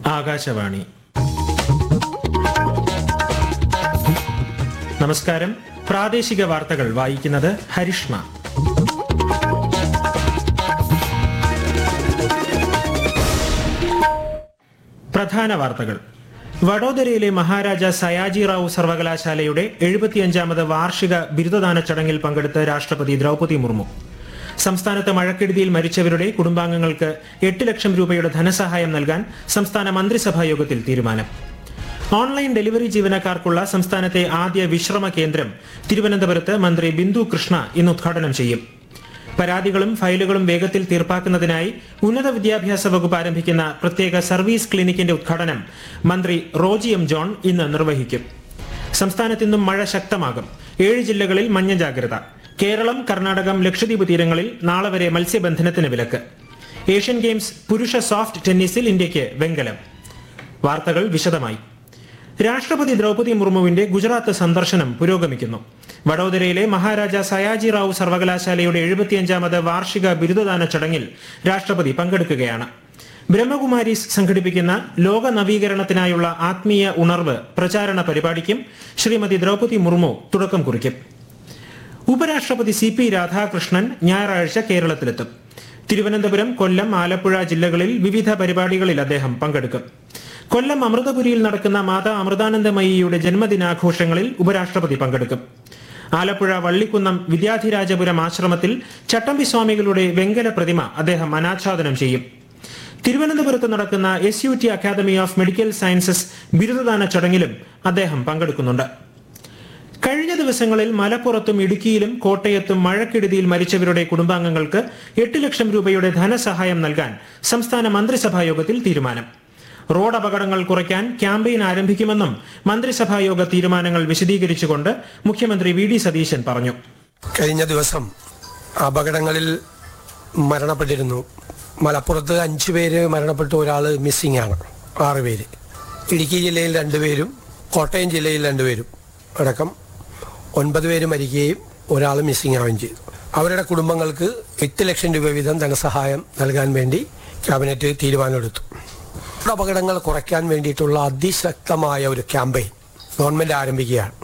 ആകാശവാണി നമസ്കാരം പ്രാദേശിക വാർത്തകൾ വായിക്കുന്നത് ഹരിഷ്ണ പ്രധാന വാർത്തകൾ വഡോദരയിലെ മഹാരാജ സയാജി റാവു സർവകലാശാലയുടെ എഴുപത്തിയഞ്ചാമത് വാർഷിക ബിരുദദാന ചടങ്ങിൽ പങ്കെടുത്ത് രാഷ്ട്രപതി ദ്രൗപദി മുർമു സംസ്ഥാനത്ത് മഴക്കെടുതിയിൽ മരിച്ചവരുടെ കുടുംബാംഗങ്ങൾക്ക് എട്ട് ലക്ഷം രൂപയുടെ ധനസഹായം നൽകാൻ സംസ്ഥാന മന്ത്രിസഭാ യോഗത്തിൽ തീരുമാനം ഓൺലൈൻ ഡെലിവറി ജീവനക്കാർക്കുള്ള സംസ്ഥാനത്തെ ആദ്യ വിശ്രമ കേന്ദ്രം തിരുവനന്തപുരത്ത് മന്ത്രി ബിന്ദു കൃഷ്ണ ഇന്ന് ഉദ്ഘാടനം ചെയ്യും പരാതികളും ഫയലുകളും വേഗത്തിൽ തീർപ്പാക്കുന്നതിനായി ഉന്നത വിദ്യാഭ്യാസ വകുപ്പ് ആരംഭിക്കുന്ന പ്രത്യേക സർവീസ് ക്ലിനിക്കിന്റെ ഉദ്ഘാടനം മന്ത്രി റോജി എം ജോൺ ഇന്ന് നിർവഹിക്കും സംസ്ഥാനത്ത് ഇന്നും മഴ ശക്തമാകും ഏഴ് ജില്ലകളിൽ മഞ്ഞ ജാഗ്രത കേരളം കർണാടകം ലക്ഷദ്വീപ് തീരങ്ങളിൽ നാളെ വരെ മത്സ്യബന്ധനത്തിന് വിലക്ക് ഏഷ്യൻ ഗെയിംസ് പുരുഷ സോഫ്റ്റ് ടെന്നീസിൽ ഇന്ത്യയ്ക്ക് വെങ്കലം വാർത്തകൾ വിശദമായി രാഷ്ട്രപതി ദ്രൗപദി മുർമുവിന്റെ ഗുജറാത്ത് സന്ദർശനം പുരോഗമിക്കുന്നു വഡോദരയിലെ മഹാരാജ സയാജി റാവു സർവകലാശാലയുടെ എഴുപത്തിയഞ്ചാമത് വാർഷിക ബിരുദദാന ചടങ്ങിൽ രാഷ്ട്രപതി പങ്കെടുക്കുകയാണ് ബ്രഹ്മകുമാരീസ് സംഘടിപ്പിക്കുന്ന ലോക നവീകരണത്തിനായുള്ള ആത്മീയ ഉണർവ് പ്രചാരണ പരിപാടിക്കും ശ്രീമതി ദ്രൗപദി മുർമു തുടക്കം കുറിക്കും ഉപരാഷ്ട്രപതി സി പി രാധാകൃഷ്ണൻ ഞായറാഴ്ച കേരളത്തിലെത്തും തിരുവനന്തപുരം കൊല്ലം ആലപ്പുഴ ജില്ലകളിൽ വിവിധ പരിപാടികളിൽ അദ്ദേഹം പങ്കെടുക്കും കൊല്ലം അമൃതപുരിയിൽ നടക്കുന്ന മാതാ അമൃതാനന്ദമയിയുടെ ജന്മദിനാഘോഷങ്ങളിൽ ഉപരാഷ്ട്രപതി പങ്കെടുക്കും ആലപ്പുഴ വള്ളിക്കുന്നം വിദ്യാധിരാജപുരം ആശ്രമത്തിൽ ചട്ടമ്പി സ്വാമികളുടെ വെങ്കല പ്രതിമ അദ്ദേഹം അനാച്ഛാദനം ചെയ്യും തിരുവനന്തപുരത്ത് നടക്കുന്ന S U T academy of medical sciences ബിരുദദാന ചടങ്ങിലും അദ്ദേഹം പങ്കെടുക്കുന്നുണ്ട് കഴിഞ്ഞ ദിവസങ്ങളിൽ മലപ്പുറത്തും ഇടുക്കിയിലും കോട്ടയത്തും മഴക്കെടുതിയിൽ മരിച്ചവരുടെ കുടുംബാംഗങ്ങൾക്ക് എട്ട് ലക്ഷം രൂപയുടെ ധനസഹായം നൽകാൻ സംസ്ഥാന മന്ത്രിസഭാ യോഗത്തിൽ തീരുമാനം റോഡ് അപകടങ്ങൾ കുറയ്ക്കാൻ ക്യാമ്പയിൻ ആരംഭിക്കുമെന്നും മന്ത്രിസഭാ യോഗ തീരുമാനങ്ങൾ വിശദീകരിച്ചുകൊണ്ട് മുഖ്യമന്ത്രി വി ഡി സതീശൻ പറഞ്ഞു കഴിഞ്ഞ ദിവസം അപകടങ്ങളിൽ മരണപ്പെട്ടിരുന്നു മലപ്പുറത്ത് അഞ്ചു പേര് മരണപ്പെട്ടു ഒരാൾ മിസ്സിംഗ് ആണ് ആറ് പേര് ഇടുക്കി ജില്ലയിൽ രണ്ടുപേരും കോട്ടയം ജില്ലയിൽ രണ്ടുപേരും അടക്കം ഒൻപത് പേര് മരിക്കുകയും ഒരാൾ മിസ്സിംഗ് ആവുകയും ചെയ്തു അവരുടെ കുടുംബങ്ങൾക്ക് എട്ട് ലക്ഷം രൂപ വീതം ധനസഹായം നൽകാൻ വേണ്ടി ക്യാബിനറ്റ് തീരുമാനമെടുത്തു റോഡ് അപകടങ്ങൾ കുറയ്ക്കാൻ വേണ്ടിയിട്ടുള്ള അതിശക്തമായ ഒരു ക്യാമ്പയിൻ ഗവൺമെന്റ് ആരംഭിക്കുകയാണ്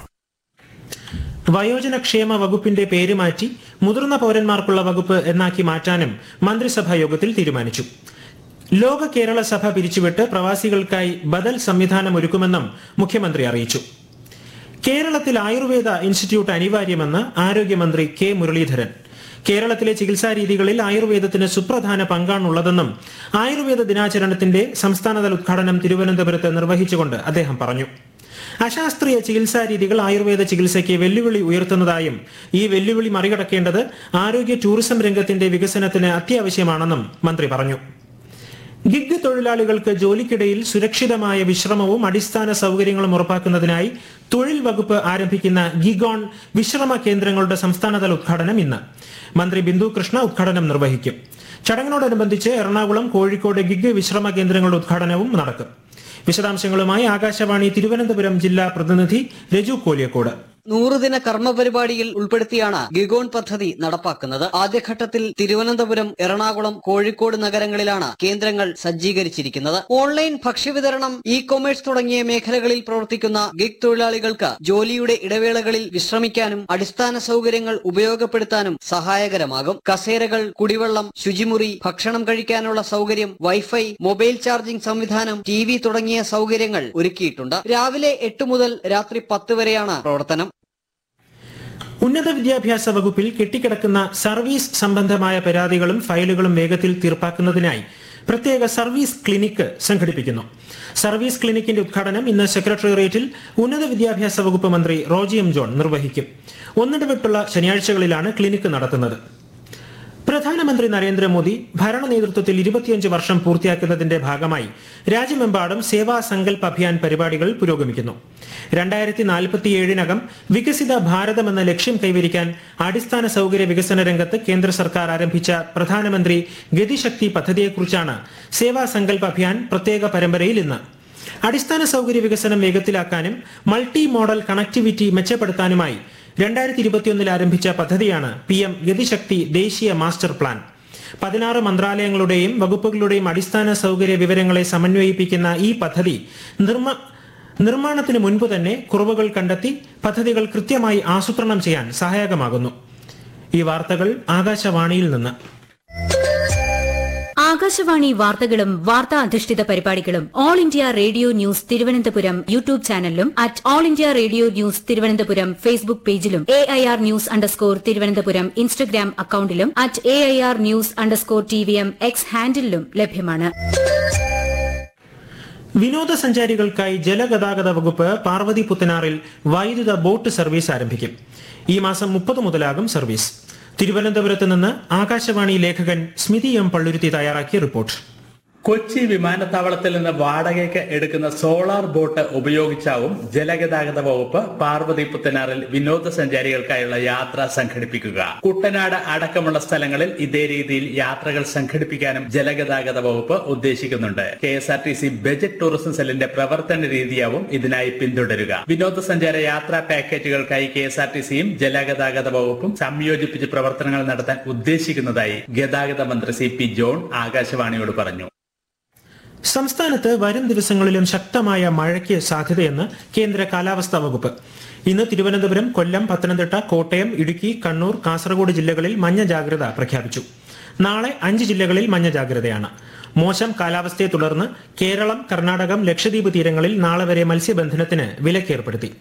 വയോജനക്ഷേമ വകുപ്പിന്റെ പേര് മാറ്റി മുതിർന്ന പൗരന്മാർക്കുള്ള വകുപ്പ് എന്നാക്കി മാറ്റാനും മന്ത്രിസഭാ യോഗത്തിൽ തീരുമാനിച്ചു ലോക കേരള സഭ പിരിച്ചുവിട്ട് പ്രവാസികൾക്കായി ബദൽ സംവിധാനം ഒരുക്കുമെന്നും മുഖ്യമന്ത്രി അറിയിച്ചു കേരളത്തിൽ ആയുർവേദ ഇൻസ്റ്റിറ്റ്യൂട്ട് അനിവാര്യമെന്ന് ആരോഗ്യമന്ത്രി കെ മുരളീധരൻ കേരളത്തിലെ ചികിത്സാ രീതികളിൽ ആയുർവേദത്തിന് സുപ്രധാന പങ്കാണുള്ളതെന്നും ആയുർവേദ ദിനാചരണത്തിന്റെ സംസ്ഥാനതല ഉദ്ഘാടനം തിരുവനന്തപുരത്ത് നിർവഹിച്ചുകൊണ്ട് അദ്ദേഹം പറഞ്ഞു അശാസ്ത്രീയ ചികിത്സാ രീതികൾ ആയുർവേദ ചികിത്സയ്ക്ക് വെല്ലുവിളി ഉയർത്തുന്നതായും ഈ വെല്ലുവിളി മറികടക്കേണ്ടത് ആരോഗ്യ ടൂറിസം രംഗത്തിന്റെ വികസനത്തിന് അത്യാവശ്യമാണെന്നും മന്ത്രി പറഞ്ഞു ഗിഗ് തൊഴിലാളികൾക്ക് ജോലിക്കിടയിൽ സുരക്ഷിതമായ വിശ്രമവും അടിസ്ഥാന സൗകര്യങ്ങളും ഉറപ്പാക്കുന്നതിനായി തൊഴിൽ വകുപ്പ് ആരംഭിക്കുന്ന ഗിഗോൺ വിശ്രമ കേന്ദ്രങ്ങളുടെ സംസ്ഥാനതല ഉദ്ഘാടനം ഇന്ന് മന്ത്രി ബിന്ദു കൃഷ്ണ ഉദ്ഘാടനം നിർവഹിക്കും ചടങ്ങിനോടനുബന്ധിച്ച് എറണാകുളം കോഴിക്കോട് ഗിഗ് വിശ്രമ കേന്ദ്രങ്ങളുടെ ഉദ്ഘാടനവും നടക്കും വിശദാംശങ്ങളുമായി ആകാശവാണി തിരുവനന്തപുരം ജില്ലാ പ്രതിനിധി രജു കോലിയക്കോട് നൂറുദിന കർമ്മ പരിപാടിയിൽ ഉൾപ്പെടുത്തിയാണ് ഗിഗോൺ പദ്ധതി നടപ്പാക്കുന്നത് ആദ്യഘട്ടത്തിൽ തിരുവനന്തപുരം എറണാകുളം കോഴിക്കോട് നഗരങ്ങളിലാണ് കേന്ദ്രങ്ങൾ സജ്ജീകരിച്ചിരിക്കുന്നത് ഓൺലൈൻ ഭക്ഷ്യവിതരണം ഇ കൊമേഴ്സ് തുടങ്ങിയ മേഖലകളിൽ പ്രവർത്തിക്കുന്ന ഗിഗ് തൊഴിലാളികൾക്ക് ജോലിയുടെ ഇടവേളകളിൽ വിശ്രമിക്കാനും അടിസ്ഥാന സൗകര്യങ്ങൾ ഉപയോഗപ്പെടുത്താനും സഹായകരമാകും കസേരകൾ കുടിവെള്ളം ശുചിമുറി ഭക്ഷണം കഴിക്കാനുള്ള സൗകര്യം വൈഫൈ മൊബൈൽ ചാർജിംഗ് സംവിധാനം ടി വി തുടങ്ങിയ സൗകര്യങ്ങൾ ഒരുക്കിയിട്ടുണ്ട് രാവിലെ എട്ട് മുതൽ രാത്രി പത്ത് വരെയാണ് പ്രവർത്തനം ഉന്നത വിദ്യാഭ്യാസ വകുപ്പിൽ കെട്ടിക്കിടക്കുന്ന സർവീസ് സംബന്ധമായ പരാതികളും ഫയലുകളും വേഗത്തിൽ തീർപ്പാക്കുന്നതിനായി പ്രത്യേക സർവീസ് ക്ലിനിക്ക് സംഘടിപ്പിക്കുന്നു സർവീസ് ക്ലിനിക്കിന്റെ ഉദ്ഘാടനം ഇന്ന് സെക്രട്ടേറിയറ്റിൽ ഉന്നത വിദ്യാഭ്യാസ വകുപ്പ് മന്ത്രി റോജി എം ജോൺ നിർവഹിക്കും ഒന്നിടവിട്ടുള്ള ശനിയാഴ്ചകളിലാണ് ക്ലിനിക്ക് നടത്തുന്നത് പ്രധാനമന്ത്രി നരേന്ദ്രമോദി ഭരണ നേതൃത്വത്തിൽ ഇരുപത്തിയഞ്ച് വർഷം പൂർത്തിയാക്കുന്നതിന്റെ ഭാഗമായി രാജ്യമെമ്പാടും സേവാ സങ്കൽപ് അഭിയാൻ പരിപാടികൾ പുരോഗമിക്കുന്നു രണ്ടായിരത്തി നാൽപ്പത്തിയേഴിനകം വികസിത ഭാരതം എന്ന ലക്ഷ്യം കൈവരിക്കാൻ അടിസ്ഥാന സൗകര്യ വികസന രംഗത്ത് കേന്ദ്ര സർക്കാർ ആരംഭിച്ച പ്രധാനമന്ത്രി ഗതിശക്തി പദ്ധതിയെക്കുറിച്ചാണ് സേവാ സങ്കൽപ് അഭിയാൻ പ്രത്യേക പരമ്പരയിൽ ഇന്ന് അടിസ്ഥാന സൗകര്യ വികസനം വേഗത്തിലാക്കാനും മൾട്ടി മോഡൽ കണക്ടിവിറ്റി മെച്ചപ്പെടുത്താനുമായി രണ്ടായിരത്തി ഇരുപത്തിയൊന്നിൽ ആരംഭിച്ച പദ്ധതിയാണ് പി എം ഗതിശക്തി ദേശീയ മാസ്റ്റർ പ്ലാൻ പതിനാറ് മന്ത്രാലയങ്ങളുടെയും വകുപ്പുകളുടെയും അടിസ്ഥാന സൗകര്യ വിവരങ്ങളെ സമന്വയിപ്പിക്കുന്ന ഈ പദ്ധതി നിർമ്മ നിർമ്മാണത്തിന് മുൻപ് തന്നെ കുറവുകൾ കണ്ടെത്തി പദ്ധതികൾ കൃത്യമായി ആസൂത്രണം ചെയ്യാൻ സഹായകമാകുന്നു ഈ വാർത്തകൾ ആകാശവാണിയിൽ നിന്ന് ആകാശവാണി വാർത്തകളും വാർത്താ അധിഷ്ഠിത പരിപാടികളും All India Radio news Thiruvananthapuram YouTube ചാനലിലും at All India Radio news Thiruvananthapuram Facebook പേജിലും A I R news underscore Thiruvananthapuram Instagram അക്കൌണ്ടിലും at A I R news underscore T V M X ഹാൻഡിലും ലഭ്യമാണ് വിനോദസഞ്ചാരികൾക്കായി ജലഗതാഗത വകുപ്പ് പാർവതി പുത്തനാറിൽ വൈദ്യുത ബോട്ട് സർവീസ് ആരംഭിക്കും ഈ മാസം മുപ്പത് മുതലാകും സർവീസ് തിരുവനന്തപുരത്ത് നിന്ന് ആകാശവാണി ലേഖകൻ സ്മിതി എം പള്ളുരുത്തി തയ്യാറാക്കിയ റിപ്പോർട്ട് കൊച്ചി വിമാനത്താവളത്തിൽ നിന്ന് വാടകയ്ക്ക് എടുക്കുന്ന സോളാർ ബോട്ട് ഉപയോഗിച്ചാവും ജലഗതാഗത വകുപ്പ് പാർവതി പുത്തനാറിൽ വിനോദസഞ്ചാരികൾക്കായുള്ള യാത്ര സംഘടിപ്പിക്കുക കുട്ടനാട് അടക്കമുള്ള സ്ഥലങ്ങളിൽ ഇതേ രീതിയിൽ യാത്രകൾ സംഘടിപ്പിക്കാനും ജലഗതാഗത വകുപ്പ് ഉദ്ദേശിക്കുന്നുണ്ട് K S R T C budget tourism സെല്ലിന്റെ പ്രവർത്തന രീതിയാവും ഇതിനായി പിന്തുടരുക വിനോദസഞ്ചാര യാത്രാ പാക്കേജുകൾക്കായി കെ എസ് ആർ ടി സിയും ജലഗതാഗത വകുപ്പും സംയോജിപ്പിച്ച് പ്രവർത്തനങ്ങൾ നടത്താൻ ഉദ്ദേശിക്കുന്നതായി ഗതാഗത മന്ത്രി സി പി ജോൺ ആകാശവാണിയോട് പറഞ്ഞു സംസ്ഥാനത്ത് വരും ദിവസങ്ങളിലും ശക്തമായ മഴയ്ക്ക് സാധ്യതയെന്ന് കേന്ദ്ര കാലാവസ്ഥാ വകുപ്പ് ഇന്ന് തിരുവനന്തപുരം കൊല്ലം പത്തനംതിട്ട കോട്ടയം ഇടുക്കി കണ്ണൂർ കാസർഗോഡ് ജില്ലകളിൽ മഞ്ഞ ജാഗ്രത പ്രഖ്യാപിച്ചു നാളെ അഞ്ച് ജില്ലകളിൽ മഞ്ഞ ജാഗ്രതയാണ് മോശം കാലാവസ്ഥയെ തുടർന്ന് കേരളം കർണാടകം ലക്ഷദ്വീപ് തീരങ്ങളിൽ നാളെ വരെ മത്സ്യബന്ധനത്തിന് വിലക്കേർപ്പെടുത്തി